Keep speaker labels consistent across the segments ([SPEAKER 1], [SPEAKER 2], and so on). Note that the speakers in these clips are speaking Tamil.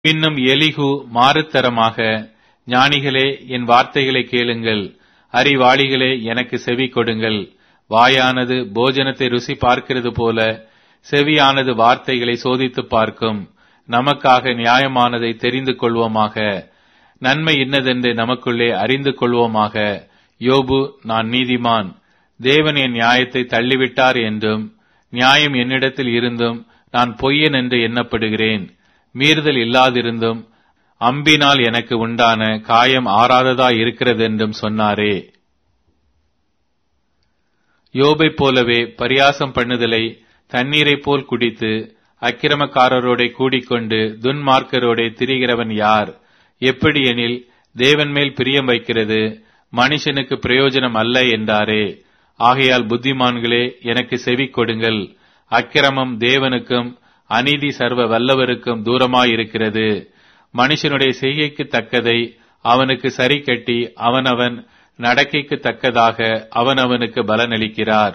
[SPEAKER 1] பின்னும் எலிகு மாறுத்தரமாக ஞானிகளே என் வார்த்தைகளை கேளுங்கள் அறிவாளிகளே எனக்கு செவி கொடுங்கள் வாயானது போஜனத்தை ருசி பார்க்கிறது போல செவியானது வார்த்தைகளை சோதித்துப் பார்க்கும் நமக்காக நியாயமானதை தெரிந்து கொள்வோமாக நன்மை இன்னதென்று நமக்குள்ளே அறிந்து கொள்வோமாக யோபு நான் நீதிமான் தேவன் என் நியாயத்தை தள்ளிவிட்டார் என்றும் நியாயம் என்னிடத்தில் இருந்தும் நான் பொய்யன் என்று எண்ணப்படுகிறேன் மீறுதல் இல்லாதிருந்தும் அம்பினால் எனக்கு உண்டான காயம் ஆறாததா இருக்கிறதென்றும் சொன்னாரே யோபைப் போலவே பரியாசம் பண்ணுதலை தண்ணீரைப் போல் குடித்து அக்கிரமக்காரரோட கூடிக்கொண்டு துன்மார்க்கரோட திரிகிறவன் யார் எப்படி எனில் தேவன் மேல் பிரியம் வைக்கிறது மனுஷனுக்கு பிரயோஜனம் அல்ல என்றாரே ஆகையால் புத்திமான்களே எனக்கு செவி கொடுங்கள் அக்கிரமம் தேவனுக்கும் அநீதி சர்வ வல்லவருக்கும் தூரமாயிருக்கிறது மனுஷனுடைய செய்கைக்கு தக்கதை அவனுக்கு சரி கட்டி அவனவன் நடக்கைக்கு தக்கதாக அவனவனுக்கு பலனளிக்கிறார்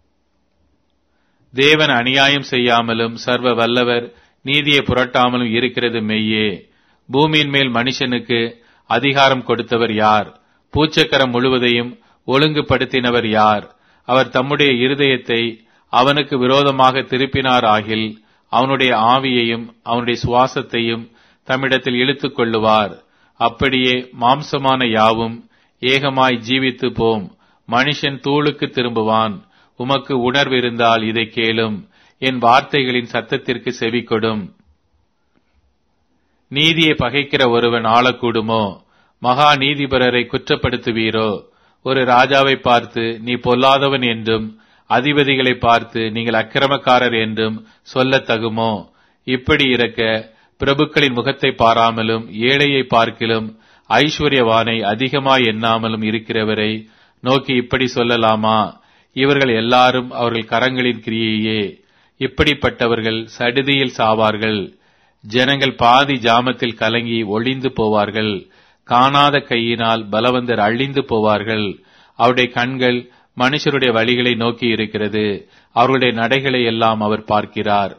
[SPEAKER 1] தேவன் அநியாயம் செய்யாமலும் சர்வ வல்லவர் நீதியை புரட்டாமலும் இருக்கிறது மெய்யே பூமியின் மேல் மனுஷனுக்கு அதிகாரம் கொடுத்தவர் யார் பூச்சக்கரம் முழுவதையும் ஒழுங்குபடுத்தினவர் யார் அவர் தம்முடைய இருதயத்தை அவனுக்கு விரோதமாக திருப்பினார் ஆகில் அவனுடைய ஆவியையும் அவனுடைய சுவாசத்தையும் தம்மிடத்தில் இழுத்துக் கொள்ளுவார் அப்படியே மாம்சமான யாவும் ஏகமாய் ஜீவித்து போம் மனுஷன் தூளுக்கு திரும்புவான் உமக்கு உணர்வு இருந்தால் இதை கேளும் என் வார்த்தைகளின் சத்தத்திற்கு செவி கொடும் நீதியை பகைக்கிற ஒருவன் ஆளக்கூடுமோ மகா நீதிபரரை குற்றப்படுத்துவீரோ ஒரு ராஜாவை பார்த்து நீ பொல்லாதவன் என்றும் அதிபதிகளை பார்த்து நீங்கள் அக்கிரமக்காரர் என்றும் சொல்லத் தகுமோ இப்படி இருக்க பிரபுக்களின் முகத்தை பாராமலும் ஏழையை பார்க்கிலும் ஐஸ்வர்யவானை அதிகமாய் எண்ணாமலும் இருக்கிறவரை நோக்கி இப்படி சொல்லலாமா இவர்கள் எல்லாரும் அவர்கள் கரங்களின் கிரியையே இப்படிப்பட்டவர்கள் சடுதியில் சாவார்கள் ஜனங்கள் பாதி ஜாமத்தில் கலங்கி ஒளிந்து போவார்கள் காணாத கையினால் பலவந்தர் அழிந்து போவார்கள் அவருடைய கண்கள் மனுஷருடைய வழிகளை நோக்கி இருக்கிறது அவர்களுடைய நடைகளை எல்லாம் அவர் பார்க்கிறார்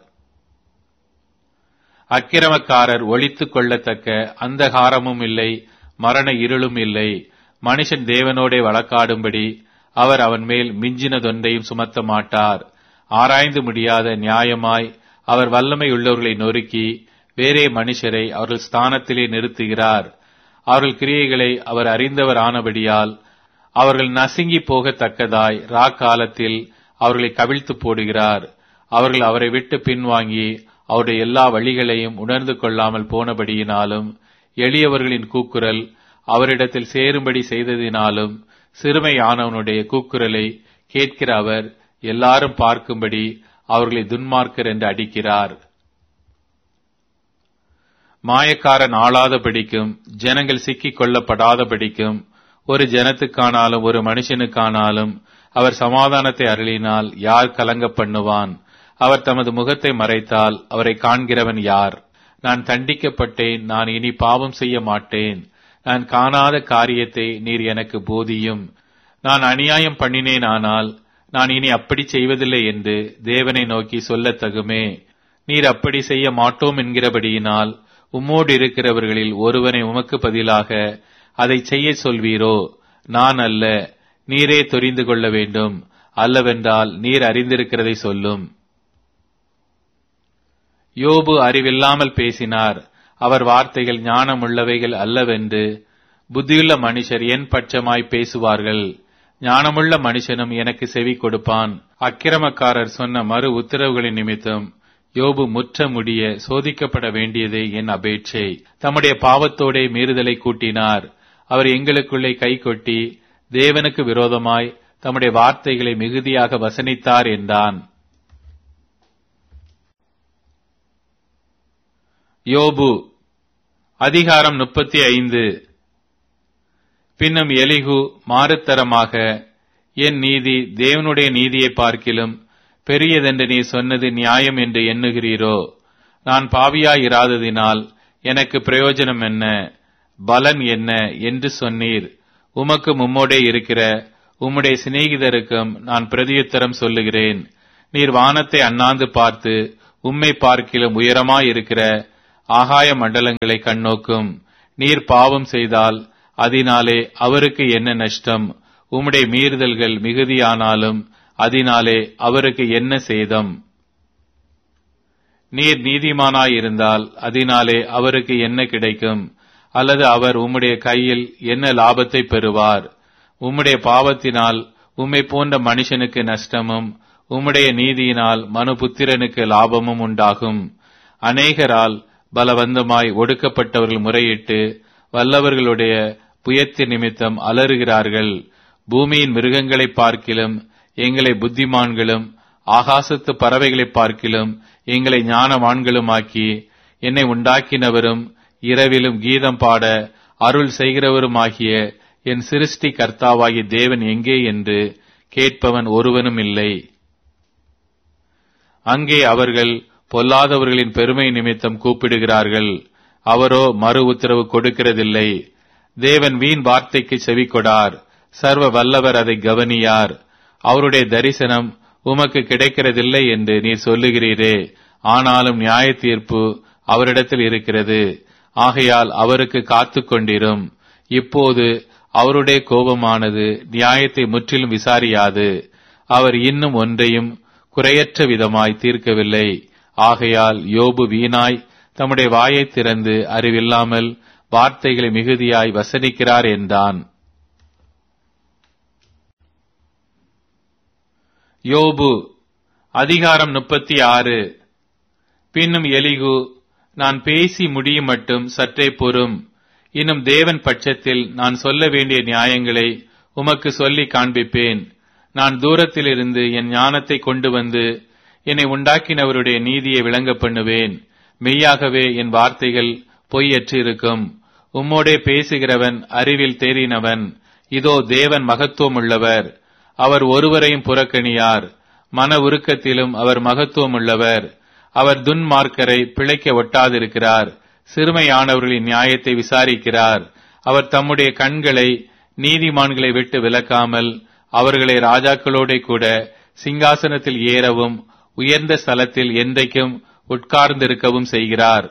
[SPEAKER 1] அக்கிரமக்காரர் ஒழித்துக் கொள்ளத்தக்க அந்தகாரமும் இல்லை மரண இருளும் இல்லை மனுஷன் தேவனோடே வழக்காடும்படி அவர் அவன் மேல் மிஞ்சினதொன்றையும் சுமத்த மாட்டார் ஆராய்ந்து முடியாத நியாயமாய் அவர் வல்லமை உள்ளவர்களை நொறுக்கி வேறே மனுஷரை அவர்கள் ஸ்தானத்திலே நிறுத்துகிறார் அவர்கள் கிரியைகளை அவர் அறிந்தவர் ஆனபடியால் அவர்கள் நசுங்கி போகத்தக்கதாய் ராக்காலத்தில் அவர்களை கவிழ்த்து போடுகிறார் அவர்கள் அவரை விட்டு பின்வாங்கி அவருடைய எல்லா வழிகளையும் உணர்ந்து கொள்ளாமல் போனபடியினாலும் எளியவர்களின் கூக்குரல் அவரிடத்தில் சேரும்படி செய்ததினாலும் சிறுமையானவனுடைய கூக்குரலை கேட்கிற அவர் எல்லாரும் பார்க்கும்படி அவர்களை துன்மார்க்கர் என்று அடிக்கிறார் மாயக்காரன் ஆளாதபடிக்கும் ஜனங்கள் சிக்கிக் கொள்ளப்படாதபடிக்கும் ஒரு ஜனத்துக்கானாலும் ஒரு மனுஷனுக்கானாலும் அவர் சமாதானத்தை அருளினால் யார் கலங்க பண்ணுவான் அவர் தமது முகத்தை மறைத்தால் அவரை காண்கிறவன் யார் நான் தண்டிக்கப்பட்டேன் நான் இனி பாவம் செய்ய மாட்டேன் நான் காணாத காரியத்தை நீர் எனக்கு போதியும் நான் அநியாயம் பண்ணினேன் ஆனால் நான் இனி அப்படி செய்வதில்லை என்று தேவனை நோக்கி சொல்லத் தகுமே நீர் அப்படி செய்ய மாட்டோம் என்கிறபடியினால் உம்மோடு இருக்கிறவர்களில் ஒருவனை உமக்கு பதிலாக அதை செய்ய சொல்வீரோ நான் அல்ல நீரே தெரிந்து கொள்ள வேண்டும் அல்லவென்றால் நீர் அறிந்திருக்கிறதை சொல்லும் யோபு அறிவில்லாமல் பேசினார் அவர் வார்த்தைகள் ஞானமுள்ளவைகள் அல்லவென்று புத்தியுள்ள மனுஷர் என் பட்சமாய் பேசுவார்கள் ஞானமுள்ள மனுஷனும் எனக்கு செவி கொடுப்பான் அக்கிரமக்காரர் சொன்ன மறு உத்தரவுகளின் நிமித்தம் யோபு முற்ற முடிய சோதிக்கப்பட வேண்டியதே என் அபேட்சை தம்முடைய பாவத்தோடே மீறுதலை கூட்டினார் அவர் எங்களுக்குள்ளே கை கொட்டி தேவனுக்கு விரோதமாய் தம்முடைய வார்த்தைகளை மிகுதியாக வசனித்தார் என்றான் யோபு அதிகாரம் முப்பத்தி ஐந்து பின்னும் எலிகு மாறுத்தரமாக என் நீதி தேவனுடைய நீதியை பார்க்கிலும் பெரியதென்று நீ சொன்னது நியாயம் என்று எண்ணுகிறீரோ நான் பாவியாயிராததினால் எனக்கு பிரயோஜனம் என்ன பலன் என்ன என்று சொன்னீர் உமக்கு மும்மோடே இருக்கிற உம்முடைய சிநேகிதருக்கும் நான் பிரதியுத்தரம் சொல்லுகிறேன் நீர் வானத்தை அண்ணாந்து பார்த்து உம்மை பார்க்கிலும் உயரமாயிருக்கிற ஆகாய மண்டலங்களை கண்ணோக்கும் நீர் பாவம் செய்தால் அதனாலே அவருக்கு என்ன நஷ்டம் உம்முடைய மீறுதல்கள் மிகுதியானாலும் அதனாலே அவருக்கு என்ன சேதம் நீர் நீதிமானாயிருந்தால் அதனாலே அவருக்கு என்ன கிடைக்கும் அல்லது அவர் உம்முடைய கையில் என்ன லாபத்தை பெறுவார் உம்முடைய பாவத்தினால் உம்மை போன்ற மனுஷனுக்கு நஷ்டமும் உம்முடைய நீதியினால் மனுபுத்திரனுக்கு லாபமும் உண்டாகும் அநேகரால் பலவந்தமாய் ஒடுக்கப்பட்டவர்கள் முறையிட்டு வல்லவர்களுடைய புயத்து நிமித்தம் அலறுகிறார்கள் பூமியின் மிருகங்களைப் பார்க்கிலும் எங்களை புத்திமான்களும் ஆகாசத்து பறவைகளைப் பார்க்கிலும் எங்களை ஞானவான்களுமாக்கி என்னை உண்டாக்கினவரும் இரவிலும் கீதம் பாட அருள் செய்கிறவருமாகிய என் சிருஷ்டி கர்த்தாவாகிய தேவன் எங்கே என்று கேட்பவன் ஒருவனும் இல்லை அங்கே அவர்கள் பொல்லாதவர்களின் பெருமை நிமித்தம் கூப்பிடுகிறார்கள் அவரோ மறு உத்தரவு கொடுக்கிறதில்லை தேவன் வீண் வார்த்தைக்கு செவி கொடார் சர்வ வல்லவர் அதை கவனியார் அவருடைய தரிசனம் உமக்கு கிடைக்கிறதில்லை என்று நீர் சொல்லுகிறீரே ஆனாலும் நியாய தீர்ப்பு அவரிடத்தில் இருக்கிறது ஆகையால் அவருக்கு காத்து கொண்டிரும் இப்போது அவருடைய கோபமானது நியாயத்தை முற்றிலும் விசாரியாது அவர் இன்னும் ஒன்றையும் குறையற்ற விதமாய் தீர்க்கவில்லை ஆகையால் யோபு வீணாய் தம்முடைய வாயை திறந்து அறிவில்லாமல் வார்த்தைகளை மிகுதியாய் வசனிக்கிறார் என்றான் யோபு அதிகாரம் முப்பத்தி ஆறு பின்னும் எலிகு நான் பேசி முடியும் மட்டும் சற்றே பொறும் இன்னும் தேவன் பட்சத்தில் நான் சொல்ல வேண்டிய நியாயங்களை உமக்கு சொல்லி காண்பிப்பேன் நான் தூரத்திலிருந்து என் ஞானத்தை கொண்டு வந்து என்னை உண்டாக்கினவருடைய நீதியை விளங்க பண்ணுவேன் மெய்யாகவே என் வார்த்தைகள் பொய்யற்றிருக்கும் உம்மோடே பேசுகிறவன் அறிவில் தேறினவன் இதோ தேவன் மகத்துவம் உள்ளவர் அவர் ஒருவரையும் புறக்கணியார் மன உருக்கத்திலும் அவர் மகத்துவம் உள்ளவர் அவர் துன்மார்க்கரை பிழைக்க ஒட்டாதிருக்கிறார் சிறுமையானவர்களின் நியாயத்தை விசாரிக்கிறார் அவர் தம்முடைய கண்களை நீதிமான்களை விட்டு விலக்காமல் அவர்களை ராஜாக்களோட கூட சிங்காசனத்தில் ஏறவும் உயர்ந்த ஸ்தலத்தில் என்றைக்கும் உட்கார்ந்திருக்கவும் செய்கிறார்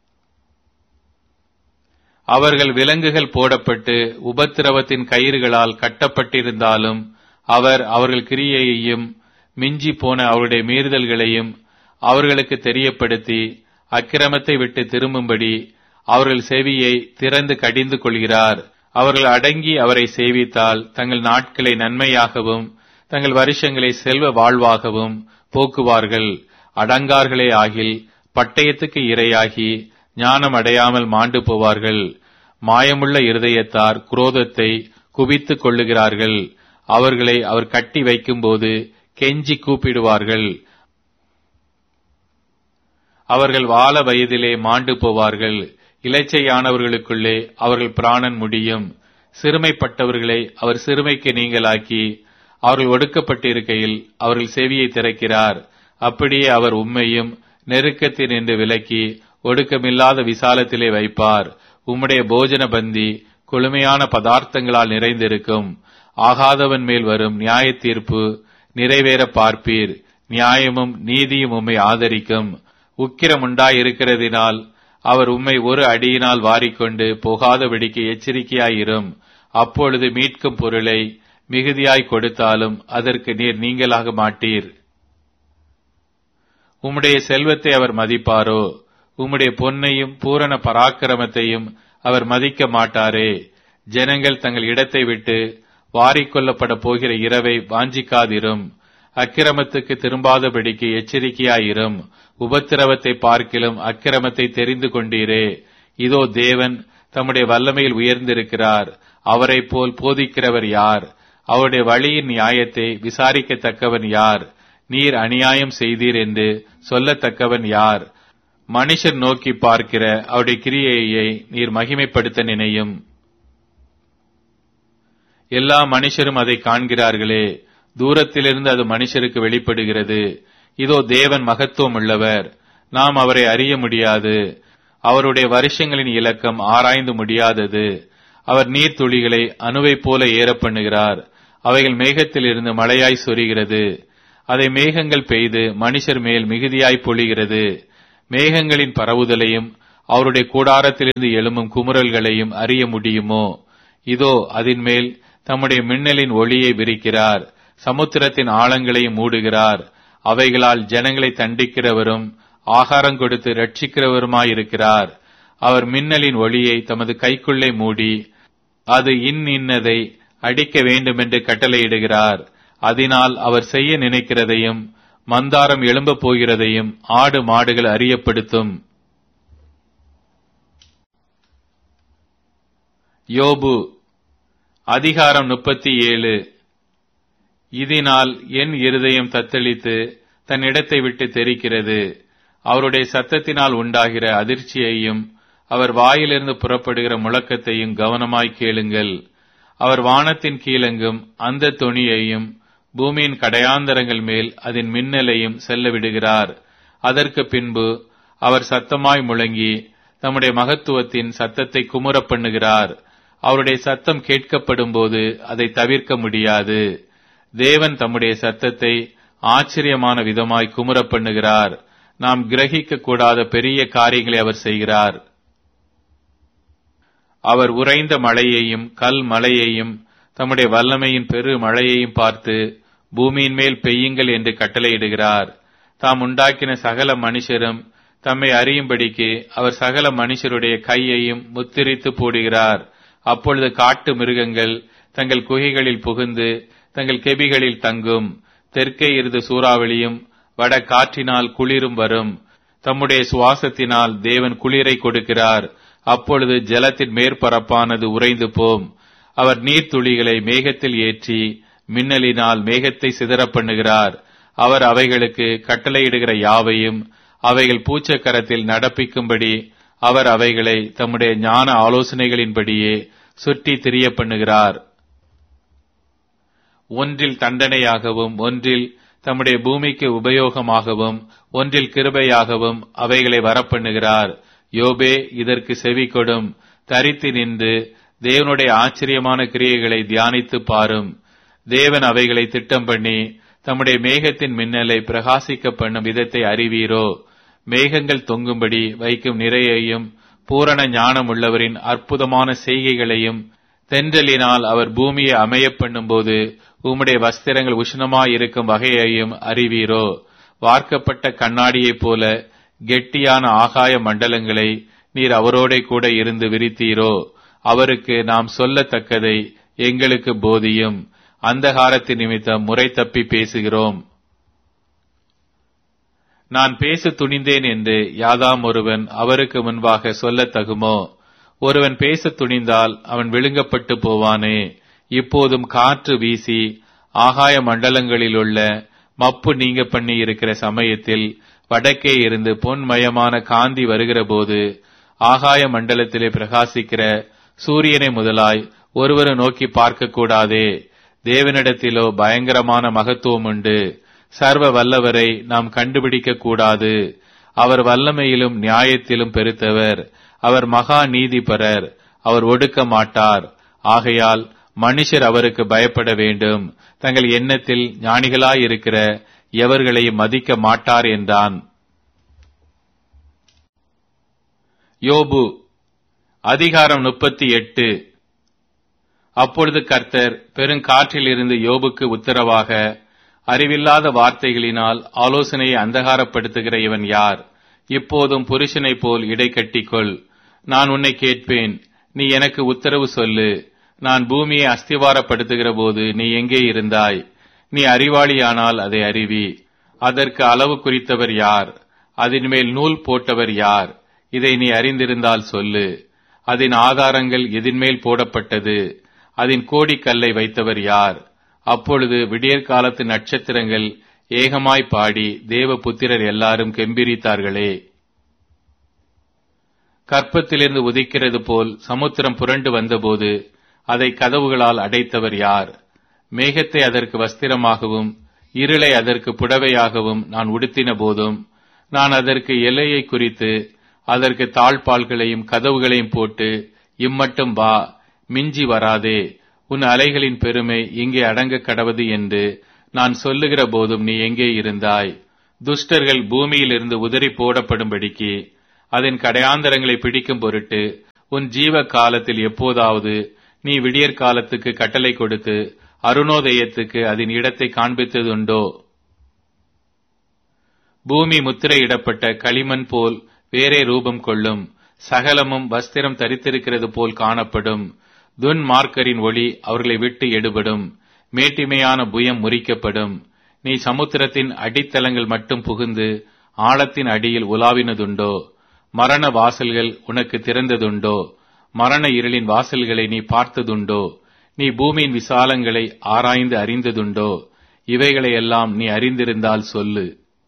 [SPEAKER 1] அவர்கள் விலங்குகள் போடப்பட்டு உபத்திரவத்தின் கயிறுகளால் கட்டப்பட்டிருந்தாலும் அவர் அவர்கள் கிரியையையும் மிஞ்சி போன அவருடைய மீறுதல்களையும் அவர்களுக்கு தெரியப்படுத்தி அக்கிரமத்தை விட்டு திரும்பும்படி அவர்கள் செவியை திறந்து கடிந்து கொள்கிறார் அவர்கள் அடங்கி அவரை சேவித்தால் தங்கள் நாட்களை நன்மையாகவும் தங்கள் வருஷங்களை செல்வ வாழ்வாகவும் போக்குவார்கள் அடங்கார்களே ஆகில் பட்டயத்துக்கு இரையாகி ஞானம் அடையாமல் மாண்டு போவார்கள் மாயமுள்ள இருதயத்தார் குரோதத்தை குவித்துக் கொள்ளுகிறார்கள் அவர்களை அவர் கட்டி வைக்கும்போது கெஞ்சி கூப்பிடுவார்கள் அவர்கள் வாழ வயதிலே மாண்டு போவார்கள் இலைச்சையானவர்களுக்குள்ளே அவர்கள் பிராணன் முடியும் சிறுமைப்பட்டவர்களை அவர் சிறுமைக்கு நீங்களாக்கி அவர்கள் ஒடுக்கப்பட்டிருக்கையில் அவர்கள் செவியை திறக்கிறார் அப்படியே அவர் உண்மையும் நெருக்கத்தில் நின்று விலக்கி ஒடுக்கமில்லாத விசாலத்திலே வைப்பார் உம்முடைய போஜன பந்தி கொழுமையான பதார்த்தங்களால் நிறைந்திருக்கும் ஆகாதவன் மேல் வரும் நியாய தீர்ப்பு நிறைவேற பார்ப்பீர் நியாயமும் நீதியும் உம்மை ஆதரிக்கும் உக்கிரம் உண்டாயிருக்கிறதினால் அவர் உம்மை ஒரு அடியினால் வாரிக்கொண்டு போகாதபடிக்கு எச்சரிக்கையாயிரும் அப்பொழுது மீட்கும் பொருளை மிகுதியாய் கொடுத்தாலும் அதற்கு நீர் நீங்களாக மாட்டீர் உம்முடைய செல்வத்தை அவர் மதிப்பாரோ உம்முடைய பொன்னையும் பூரண பராக்கிரமத்தையும் அவர் மதிக்க மாட்டாரே ஜனங்கள் தங்கள் இடத்தை விட்டு வாரிக்கொள்ளப்பட போகிற இரவை வாஞ்சிக்காதிரும் அக்கிரமத்துக்கு திரும்பாதபடிக்கு எச்சரிக்கையாயிரும் உபத்திரவத்தை பார்க்கிலும் அக்கிரமத்தை தெரிந்து கொண்டீரே இதோ தேவன் தம்முடைய வல்லமையில் உயர்ந்திருக்கிறார் அவரைப் போல் போதிக்கிறவர் யார் அவருடைய வழியின் நியாயத்தை விசாரிக்கத்தக்கவன் யார் நீர் அநியாயம் செய்தீர் என்று சொல்லத்தக்கவன் யார் மனுஷர் நோக்கி பார்க்கிற அவருடைய கிரியையை நீர் மகிமைப்படுத்த நினையும் எல்லா மனுஷரும் அதை காண்கிறார்களே தூரத்திலிருந்து அது மனுஷருக்கு வெளிப்படுகிறது இதோ தேவன் மகத்துவம் உள்ளவர் நாம் அவரை அறிய முடியாது அவருடைய வருஷங்களின் இலக்கம் ஆராய்ந்து முடியாதது அவர் நீர்த்துளிகளை அணுவைப் போல ஏற பண்ணுகிறார் அவைகள் மேகத்திலிருந்து மழையாய் சொரிகிறது அதை மேகங்கள் பெய்து மனுஷர் மேல் மிகுதியாய் பொழிகிறது மேகங்களின் பரவுதலையும் அவருடைய கூடாரத்திலிருந்து எழும்பும் குமுறல்களையும் அறிய முடியுமோ இதோ அதன் மேல் தம்முடைய மின்னலின் ஒளியை விரிக்கிறார் சமுத்திரத்தின் ஆழங்களையும் மூடுகிறார் அவைகளால் ஜனங்களை தண்டிக்கிறவரும் ஆகாரம் கொடுத்து ரட்சிக்கிறவருமாயிருக்கிறார் அவர் மின்னலின் ஒளியை தமது கைக்குள்ளே மூடி அது இன் இன்னதை அடிக்க வேண்டுமென்று கட்டளையிடுகிறார் அதனால் அவர் செய்ய நினைக்கிறதையும் மந்தாரம் எழும்பப் போகிறதையும் ஆடு மாடுகள் அறியப்படுத்தும் யோபு அதிகாரம் முப்பத்தி ஏழு இதனால் என் இருதயம் தத்தளித்து தன் இடத்தை விட்டு தெரிக்கிறது அவருடைய சத்தத்தினால் உண்டாகிற அதிர்ச்சியையும் அவர் வாயிலிருந்து புறப்படுகிற முழக்கத்தையும் கவனமாய் கேளுங்கள் அவர் வானத்தின் கீழெங்கும் அந்த தொனியையும் பூமியின் கடையாந்தரங்கள் மேல் அதன் மின்னலையும் செல்ல விடுகிறார் அதற்கு பின்பு அவர் சத்தமாய் முழங்கி தம்முடைய மகத்துவத்தின் சத்தத்தை குமுறப் பண்ணுகிறார் அவருடைய சத்தம் கேட்கப்படும் போது அதை தவிர்க்க முடியாது தேவன் தம்முடைய சத்தத்தை ஆச்சரியமான விதமாய் குமுறப் பண்ணுகிறார் நாம் கிரகிக்க கூடாத பெரிய காரியங்களை அவர் செய்கிறார் அவர் உறைந்த மழையையும் கல் மழையையும் தம்முடைய வல்லமையின் பெரு மழையையும் பார்த்து பூமியின் மேல் பெய்யுங்கள் என்று கட்டளையிடுகிறார் தாம் உண்டாக்கின சகல மனுஷரும் தம்மை அறியும்படிக்கு அவர் சகல மனுஷருடைய கையையும் முத்திரித்து போடுகிறார் அப்பொழுது காட்டு மிருகங்கள் தங்கள் குகைகளில் புகுந்து தங்கள் கெபிகளில் தங்கும் தெற்கே இருந்து சூறாவளியும் வட காற்றினால் குளிரும் வரும் தம்முடைய சுவாசத்தினால் தேவன் குளிரை கொடுக்கிறார் அப்பொழுது ஜலத்தின் மேற்பரப்பானது உறைந்து போம் அவர் நீர்த்துளிகளை மேகத்தில் ஏற்றி மின்னலினால் மேகத்தை சிதறப் பண்ணுகிறார் அவர் அவைகளுக்கு கட்டளையிடுகிற யாவையும் அவைகள் பூச்சக்கரத்தில் நடப்பிக்கும்படி அவர் அவைகளை தம்முடைய ஞான ஆலோசனைகளின்படியே சுற்றி திரிய பண்ணுகிறார் ஒன்றில் தண்டனையாகவும் ஒன்றில் தம்முடைய பூமிக்கு உபயோகமாகவும் ஒன்றில் கிருபையாகவும் அவைகளை வரப்பண்ணுகிறார் யோபே இதற்கு செவி கொடும் தரித்து நின்று தேவனுடைய ஆச்சரியமான கிரியைகளை தியானித்து பாரும் தேவன் அவைகளை திட்டம் பண்ணி தம்முடைய மேகத்தின் மின்னலை பிரகாசிக்க பண்ணும் விதத்தை அறிவீரோ மேகங்கள் தொங்கும்படி வைக்கும் நிறையையும் பூரண ஞானம் உள்ளவரின் அற்புதமான செய்கைகளையும் தென்றலினால் அவர் பூமியை அமையப் பண்ணும்போது உம்முடைய வஸ்திரங்கள் உஷ்ணமாயிருக்கும் வகையையும் அறிவீரோ வார்க்கப்பட்ட கண்ணாடியைப் போல கெட்டியான ஆகாய மண்டலங்களை நீர் அவரோட கூட இருந்து விரித்தீரோ அவருக்கு நாம் சொல்லத்தக்கதை எங்களுக்கு போதியும் அந்தகாரத்தின் நிமித்தம் முறை தப்பி பேசுகிறோம் நான் பேச துணிந்தேன் என்று யாதாம் ஒருவன் அவருக்கு முன்பாக சொல்லத் தகுமோ ஒருவன் பேச துணிந்தால் அவன் விழுங்கப்பட்டு போவானே இப்போதும் காற்று வீசி ஆகாய மண்டலங்களிலுள்ள மப்பு நீங்க பண்ணி இருக்கிற சமயத்தில் வடக்கே இருந்து பொன்மயமான காந்தி வருகிற போது ஆகாய மண்டலத்திலே பிரகாசிக்கிற சூரியனை முதலாய் ஒருவரை நோக்கி பார்க்க கூடாதே தேவனிடத்திலோ பயங்கரமான மகத்துவம் உண்டு சர்வ வல்லவரை நாம் கண்டுபிடிக்க கூடாது அவர் வல்லமையிலும் நியாயத்திலும் பெருத்தவர் அவர் மகா நீதிபரர் அவர் ஒடுக்க மாட்டார் ஆகையால் மனுஷர் அவருக்கு பயப்பட வேண்டும் தங்கள் எண்ணத்தில் ஞானிகளாயிருக்கிற எவர்களையும் மதிக்க மாட்டார் என்றான் யோபு அதிகாரம் முப்பத்தி எட்டு அப்பொழுது கர்த்தர் பெருங்காற்றிலிருந்து யோபுக்கு உத்தரவாக அறிவில்லாத வார்த்தைகளினால் ஆலோசனையை அந்தகாரப்படுத்துகிற இவன் யார் இப்போதும் புருஷனைப் போல் இடை கட்டிக்கொள் நான் உன்னை கேட்பேன் நீ எனக்கு உத்தரவு சொல்லு நான் பூமியை அஸ்திவாரப்படுத்துகிற போது நீ எங்கே இருந்தாய் நீ அறிவாளியானால் அதை அறிவி அதற்கு அளவு குறித்தவர் யார் அதன் மேல் நூல் போட்டவர் யார் இதை நீ அறிந்திருந்தால் சொல்லு அதன் ஆதாரங்கள் எதின்மேல் போடப்பட்டது அதன் கோடிக்கல்லை வைத்தவர் யார் அப்பொழுது விடியற்காலத்து நட்சத்திரங்கள் ஏகமாய் பாடி தேவ புத்திரர் எல்லாரும் கெம்பிரித்தார்களே கற்பத்திலிருந்து உதிக்கிறது போல் சமுத்திரம் புரண்டு வந்தபோது அதை கதவுகளால் அடைத்தவர் யார் மேகத்தை அதற்கு வஸ்திரமாகவும் இருளை அதற்கு புடவையாகவும் நான் உடுத்தின போதும் நான் அதற்கு எல்லையை குறித்து அதற்கு தாழ்பால்களையும் கதவுகளையும் போட்டு இம்மட்டும் வா மிஞ்சி வராதே உன் அலைகளின் பெருமை இங்கே அடங்க கடவது என்று நான் சொல்லுகிற போதும் நீ எங்கே இருந்தாய் துஷ்டர்கள் பூமியிலிருந்து உதறி போடப்படும்படிக்கு அதன் கடையாந்தரங்களை பிடிக்கும் பொருட்டு உன் ஜீவ காலத்தில் எப்போதாவது நீ விடியற் காலத்துக்கு கட்டளை கொடுத்து அருணோதயத்துக்கு அதன் இடத்தை காண்பித்ததுண்டோ பூமி முத்திரையிடப்பட்ட களிமண் போல் வேறே ரூபம் கொள்ளும் சகலமும் வஸ்திரம் தரித்திருக்கிறது போல் காணப்படும் துன்மார்க்கரின் ஒளி அவர்களை விட்டு எடுபடும் மேட்டிமையான புயம் முறிக்கப்படும் நீ சமுத்திரத்தின் அடித்தளங்கள் மட்டும் புகுந்து ஆழத்தின் அடியில் உலாவினதுண்டோ மரண வாசல்கள் உனக்கு திறந்ததுண்டோ மரண இருளின் வாசல்களை நீ பார்த்ததுண்டோ நீ பூமியின் விசாலங்களை ஆராய்ந்து அறிந்ததுண்டோ இவைகளையெல்லாம் நீ அறிந்திருந்தால் சொல்லு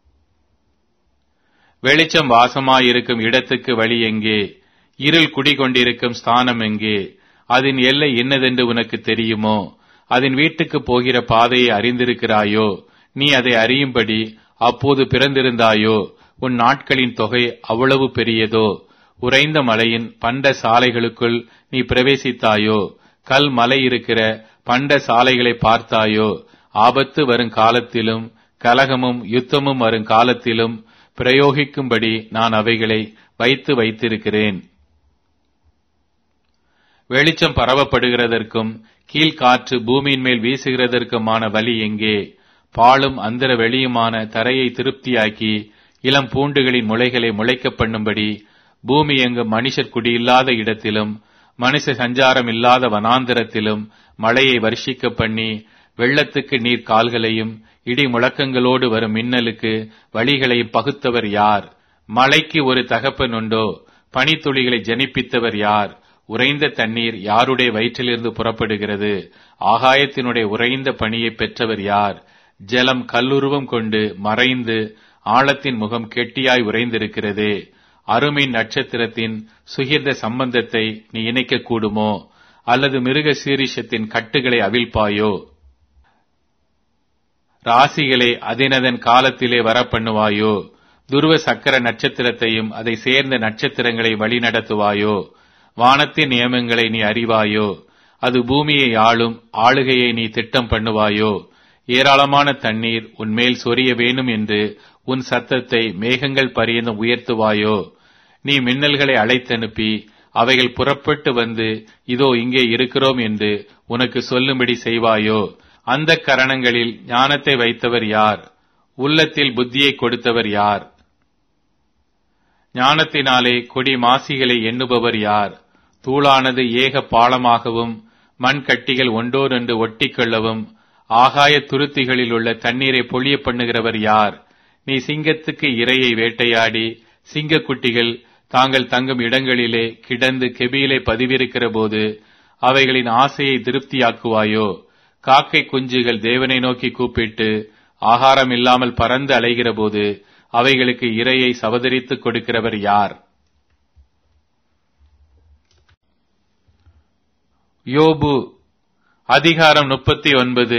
[SPEAKER 1] வெளிச்சம் வாசமாயிருக்கும் இடத்துக்கு வழி எங்கே இருள் குடிகொண்டிருக்கும் ஸ்தானம் எங்கே அதன் எல்லை என்னதென்று உனக்கு தெரியுமோ அதன் வீட்டுக்கு போகிற பாதையை அறிந்திருக்கிறாயோ நீ அதை அறியும்படி அப்போது பிறந்திருந்தாயோ உன் நாட்களின் தொகை அவ்வளவு பெரியதோ உறைந்த மலையின் பண்ட சாலைகளுக்குள் நீ பிரவேசித்தாயோ கல் மலை இருக்கிற பண்ட சாலைகளை பார்த்தாயோ ஆபத்து வரும் காலத்திலும் கலகமும் யுத்தமும் வரும் காலத்திலும் பிரயோகிக்கும்படி நான் அவைகளை வைத்து வைத்திருக்கிறேன் வெளிச்சம் பரவப்படுகிறதற்கும் கீழ்காற்று பூமியின் மேல் வீசுகிறதற்குமான வழி எங்கே பாலும் அந்தர வெளியுமான தரையை திருப்தியாக்கி இளம் பூண்டுகளின் முளைகளை முளைக்க பண்ணும்படி பூமி எங்கு மனுஷர் குடியில்லாத இடத்திலும் மனுஷ சஞ்சாரம் இல்லாத வனாந்திரத்திலும் மழையை வருஷிக்க பண்ணி வெள்ளத்துக்கு நீர் கால்களையும் இடி முழக்கங்களோடு வரும் மின்னலுக்கு வழிகளையும் பகுத்தவர் யார் மழைக்கு ஒரு தகப்பன் உண்டோ பனித்துளிகளை ஜனிப்பித்தவர் யார் உறைந்த தண்ணீர் யாருடைய வயிற்றிலிருந்து புறப்படுகிறது ஆகாயத்தினுடைய உறைந்த பணியை பெற்றவர் யார் ஜலம் கல்லுருவம் கொண்டு மறைந்து ஆழத்தின் முகம் கெட்டியாய் உறைந்திருக்கிறதே அருமின் நட்சத்திரத்தின் சுகிர்ந்த சம்பந்தத்தை நீ இணைக்க கூடுமோ அல்லது மிருக சீரிஷத்தின் கட்டுகளை அவிழ்ப்பாயோ ராசிகளை அதினதன் காலத்திலே வரப்பண்ணுவாயோ துருவ சக்கர நட்சத்திரத்தையும் அதை சேர்ந்த நட்சத்திரங்களை வழிநடத்துவாயோ வானத்தின் நியமங்களை நீ அறிவாயோ அது பூமியை ஆளும் ஆளுகையை நீ திட்டம் பண்ணுவாயோ ஏராளமான தண்ணீர் உன்மேல் சொரிய வேணும் என்று உன் சத்தத்தை மேகங்கள் பரியந்தும் உயர்த்துவாயோ நீ மின்னல்களை அழைத்தனுப்பி அவைகள் புறப்பட்டு வந்து இதோ இங்கே இருக்கிறோம் என்று உனக்கு சொல்லும்படி செய்வாயோ அந்த கரணங்களில் ஞானத்தை வைத்தவர் யார் உள்ளத்தில் புத்தியை கொடுத்தவர் யார் ஞானத்தினாலே கொடி மாசிகளை எண்ணுபவர் யார் தூளானது ஏக பாலமாகவும் மண் கட்டிகள் ஒன்றோடொன்று ஒட்டிக்கொள்ளவும் ஆகாய துருத்திகளில் உள்ள தண்ணீரை பொழிய பண்ணுகிறவர் யார் நீ சிங்கத்துக்கு இரையை வேட்டையாடி சிங்கக்குட்டிகள் தாங்கள் தங்கும் இடங்களிலே கிடந்து கெபியிலே பதிவிருக்கிற போது அவைகளின் ஆசையை திருப்தியாக்குவாயோ காக்கை குஞ்சுகள் தேவனை நோக்கி கூப்பிட்டு ஆகாரம் இல்லாமல் பறந்து அலைகிற போது அவைகளுக்கு இரையை சவதரித்துக் கொடுக்கிறவர் யார் யோபு அதிகாரம் முப்பத்தி ஒன்பது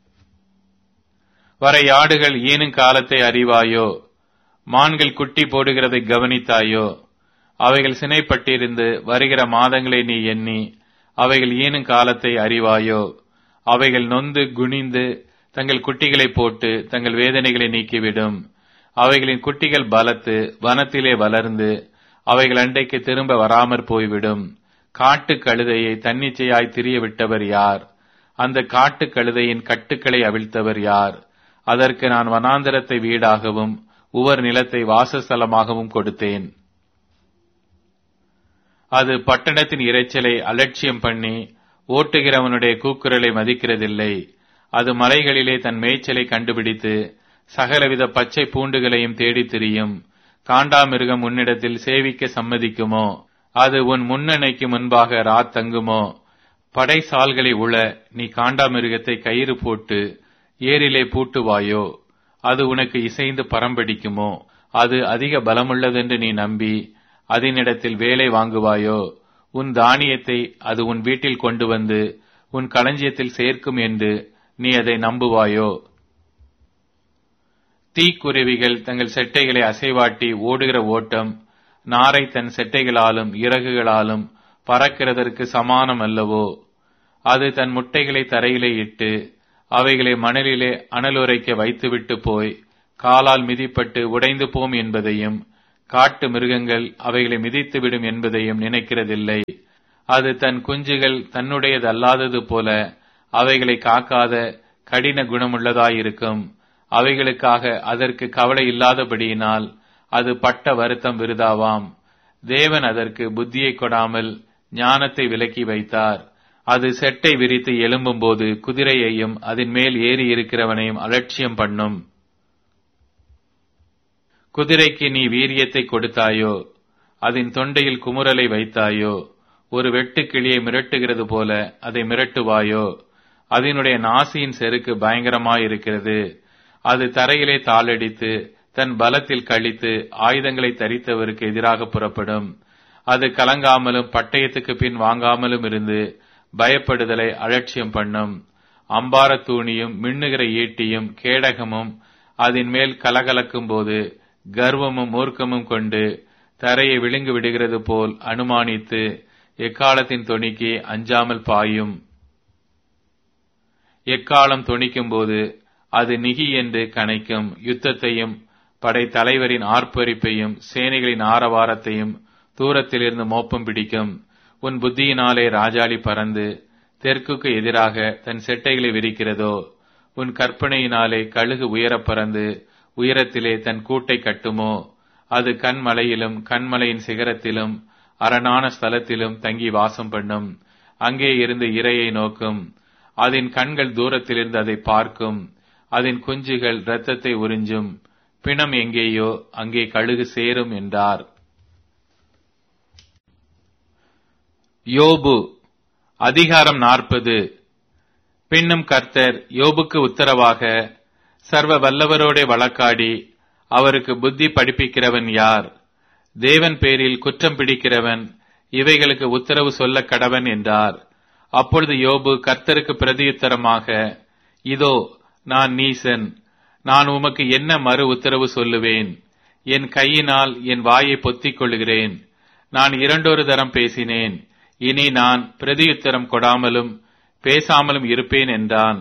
[SPEAKER 1] வரையாடுகள் ஈனும் காலத்தை அறிவாயோ மான்கள் குட்டி போடுகிறதை கவனித்தாயோ அவைகள் சினைப்பட்டிருந்து வருகிற மாதங்களை நீ எண்ணி அவைகள் ஈனும் காலத்தை அறிவாயோ அவைகள் நொந்து குனிந்து தங்கள் குட்டிகளை போட்டு தங்கள் வேதனைகளை நீக்கிவிடும் அவைகளின் குட்டிகள் பலத்து வனத்திலே வளர்ந்து அவைகள் அண்டைக்கு திரும்ப வராமற் போய்விடும் காட்டு கழுதையை தன்னிச்சையாய் திரிய விட்டவர் யார் அந்த காட்டு கழுதையின் கட்டுக்களை அவிழ்த்தவர் யார் அதற்கு நான் வனாந்தரத்தை வீடாகவும் உவர் நிலத்தை வாசஸ்தலமாகவும் கொடுத்தேன் அது பட்டணத்தின் இரைச்சலை அலட்சியம் பண்ணி ஓட்டுகிறவனுடைய கூக்குரலை மதிக்கிறதில்லை அது மலைகளிலே தன் மேய்ச்சலை கண்டுபிடித்து சகலவித பச்சை பூண்டுகளையும் தேடித் திரியும் காண்டாமிருகம் உன்னிடத்தில் சேவிக்க சம்மதிக்குமோ அது உன் முன்னணைக்கு முன்பாக ராத் தங்குமோ படைசால்களை உள நீ காண்டாமிருகத்தை கயிறு போட்டு ஏரிலே பூட்டுவாயோ அது உனக்கு இசைந்து பரம்படிக்குமோ அது அதிக பலமுள்ளதென்று நீ நம்பி அதனிடத்தில் வேலை வாங்குவாயோ உன் தானியத்தை அது உன் வீட்டில் கொண்டு வந்து உன் களஞ்சியத்தில் சேர்க்கும் என்று நீ அதை நம்புவாயோ தீக்குருவிகள் தங்கள் செட்டைகளை அசைவாட்டி ஓடுகிற ஓட்டம் நாரை தன் செட்டைகளாலும் இறகுகளாலும் பறக்கிறதற்கு சமானம் அல்லவோ அது தன் முட்டைகளை தரையிலே இட்டு அவைகளை மணலிலே அனலுரைக்க வைத்துவிட்டு போய் காலால் மிதிப்பட்டு உடைந்து போம் என்பதையும் காட்டு மிருகங்கள் அவைகளை மிதித்துவிடும் என்பதையும் நினைக்கிறதில்லை அது தன் குஞ்சுகள் தன்னுடையதல்லாதது போல அவைகளை காக்காத கடின குணமுள்ளதாயிருக்கும் அவைகளுக்காக அதற்கு கவலை இல்லாதபடியினால் அது பட்ட வருத்தம் விருதாவாம் தேவன் அதற்கு புத்தியை கொடாமல் ஞானத்தை விலக்கி வைத்தார் அது செட்டை விரித்து எழும்பும்போது குதிரையையும் அதன் மேல் ஏறி இருக்கிறவனையும் அலட்சியம் பண்ணும் குதிரைக்கு நீ வீரியத்தை கொடுத்தாயோ அதன் தொண்டையில் குமுறலை வைத்தாயோ ஒரு வெட்டுக்கிளியை மிரட்டுகிறது போல அதை மிரட்டுவாயோ அதனுடைய நாசியின் செருக்கு பயங்கரமாயிருக்கிறது அது தரையிலே தாளடித்து தன் பலத்தில் கழித்து ஆயுதங்களை தரித்தவருக்கு எதிராக புறப்படும் அது கலங்காமலும் பட்டயத்துக்கு பின் வாங்காமலும் இருந்து பயப்படுதலை அலட்சியம் பண்ணும் அம்பார தூணியும் மின்னுகிற ஈட்டியும் கேடகமும் அதன் மேல் கலகலக்கும் போது கர்வமும் மூர்க்கமும் கொண்டு தரையை விழுங்கு விடுகிறது போல் அனுமானித்து எக்காலத்தின் தொனிக்கு அஞ்சாமல் பாயும் எக்காலம் தொனிக்கும் போது அது நிகி என்று கணைக்கும் யுத்தத்தையும் படை தலைவரின் ஆர்ப்பரிப்பையும் சேனைகளின் ஆரவாரத்தையும் தூரத்திலிருந்து மோப்பம் பிடிக்கும் உன் புத்தியினாலே ராஜாளி பறந்து தெற்குக்கு எதிராக தன் செட்டைகளை விரிக்கிறதோ உன் கற்பனையினாலே கழுகு உயரப் பறந்து உயரத்திலே தன் கூட்டை கட்டுமோ அது கண்மலையிலும் கண்மலையின் சிகரத்திலும் அரணான ஸ்தலத்திலும் தங்கி வாசம் பண்ணும் அங்கே இருந்து இரையை நோக்கும் அதன் கண்கள் தூரத்திலிருந்து அதை பார்க்கும் அதன் குஞ்சுகள் இரத்தத்தை உறிஞ்சும் பிணம் எங்கேயோ அங்கே கழுகு சேரும் என்றார் யோபு அதிகாரம் நாற்பது பின்னும் கர்த்தர் யோபுக்கு உத்தரவாக சர்வ வல்லவரோட வழக்காடி அவருக்கு புத்தி படிப்பிக்கிறவன் யார் தேவன் பேரில் குற்றம் பிடிக்கிறவன் இவைகளுக்கு உத்தரவு சொல்ல கடவன் என்றார் அப்பொழுது யோபு கர்த்தருக்கு பிரதியுத்தரமாக இதோ நான் நீசன் நான் உமக்கு என்ன மறு உத்தரவு சொல்லுவேன் என் கையினால் என் வாயை பொத்திக் கொள்கிறேன் நான் இரண்டொரு தரம் பேசினேன் இனி நான் பிரதியுத்தரம் கொடாமலும் பேசாமலும் இருப்பேன் என்றான்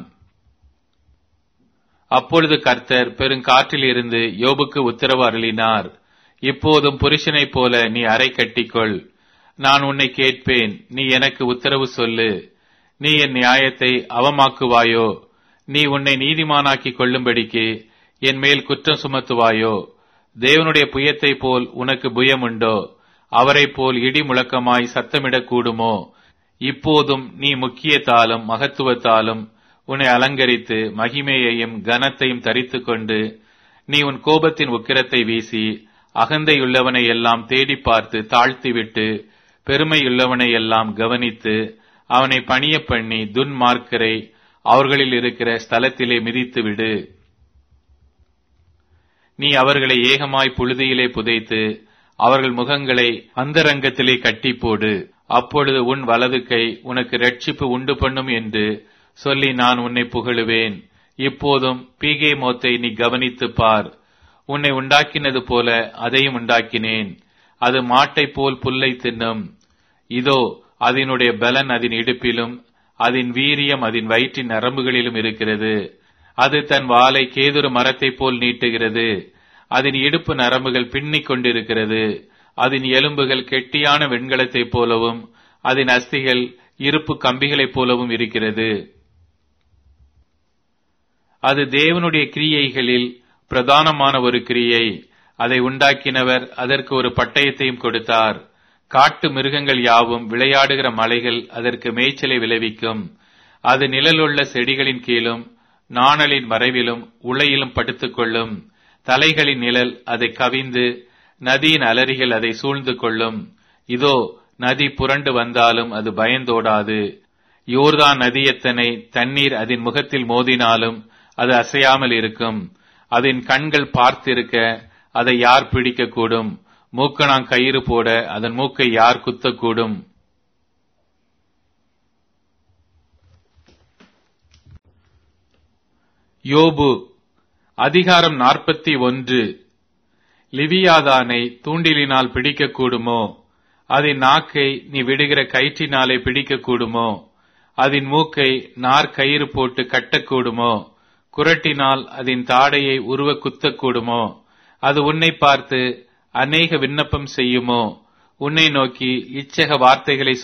[SPEAKER 1] அப்பொழுது கர்த்தர் பெருங்காற்றில் இருந்து யோபுக்கு உத்தரவு அருளினார் இப்போதும் புருஷனைப் போல நீ அறை கட்டிக்கொள் நான் உன்னை கேட்பேன் நீ எனக்கு உத்தரவு சொல்லு நீ என் நியாயத்தை அவமாக்குவாயோ நீ உன்னை நீதிமானாக்கிக் கொள்ளும்படிக்கு என் மேல் குற்றம் சுமத்துவாயோ தேவனுடைய புயத்தை போல் உனக்கு புயமுண்டோ அவரைப் போல் இடி முழக்கமாய் சத்தமிடக் கூடுமோ இப்போதும் நீ முக்கியத்தாலும் மகத்துவத்தாலும் உன்னை அலங்கரித்து மகிமையையும் கனத்தையும் தரித்துக் கொண்டு நீ உன் கோபத்தின் உக்கிரத்தை வீசி அகந்தையுள்ளவனை எல்லாம் தேடி பார்த்து தாழ்த்திவிட்டு பெருமையுள்ளவனை எல்லாம் கவனித்து அவனை பணிய பண்ணி துன்மார்க்கரை அவர்களில் இருக்கிற ஸ்தலத்திலே மிதித்து விடு நீ அவர்களை ஏகமாய் புழுதியிலே புதைத்து அவர்கள் முகங்களை அந்தரங்கத்திலே கட்டி போடு அப்பொழுது உன் வலது கை உனக்கு ரட்சிப்பு உண்டு பண்ணும் என்று சொல்லி நான் உன்னை புகழுவேன் இப்போதும் பீகே மோத்தை நீ கவனித்துப் பார் உன்னை உண்டாக்கினது போல அதையும் உண்டாக்கினேன் அது மாட்டைப் போல் புல்லை தின்னும் இதோ அதனுடைய பலன் அதன் இடுப்பிலும் அதன் வீரியம் அதன் வயிற்றின் நரம்புகளிலும் இருக்கிறது அது தன் வாளை கேதுரு மரத்தைப் போல் நீட்டுகிறது அதன் இடுப்பு நரம்புகள் பின்னிக் கொண்டிருக்கிறது அதன் எலும்புகள் கெட்டியான வெண்கலத்தைப் போலவும் அதன் அஸ்திகள் இருப்பு கம்பிகளைப் போலவும் இருக்கிறது அது தேவனுடைய கிரியைகளில் பிரதானமான ஒரு கிரியை அதை உண்டாக்கினவர் அதற்கு ஒரு பட்டயத்தையும் கொடுத்தார் காட்டு மிருகங்கள் யாவும் விளையாடுகிற மலைகள் அதற்கு மேய்ச்சலை விளைவிக்கும் அது நிழலுள்ள செடிகளின் கீழும் நாணலின் மறைவிலும் உளையிலும் படுத்துக் கொள்ளும் தலைகளின் நிழல் அதை கவிந்து நதியின் அலறிகள் அதை சூழ்ந்து கொள்ளும் இதோ நதி புரண்டு வந்தாலும் அது பயந்தோடாது யோர்தான் நதி எத்தனை தண்ணீர் அதன் முகத்தில் மோதினாலும் அது அசையாமல் இருக்கும் அதன் கண்கள் பார்த்திருக்க அதை யார் பிடிக்கக்கூடும் மூக்கணாங் கயிறு போட அதன் மூக்கை யார் குத்தக்கூடும் யோபு அதிகாரம் நாற்பத்தி ஒன்று லிவியாதானை தூண்டிலினால் பிடிக்கக்கூடுமோ அதன் நாக்கை நீ விடுகிற கயிற்றினாலே பிடிக்கக்கூடுமோ அதன் மூக்கை நார்கயிறு போட்டு கட்டக்கூடுமோ குரட்டினால் அதன் தாடையை உருவ குத்தக்கூடுமோ அது உன்னை பார்த்து அநேக விண்ணப்பம் செய்யுமோ உன்னை நோக்கி இச்சக வார்த்தைகளை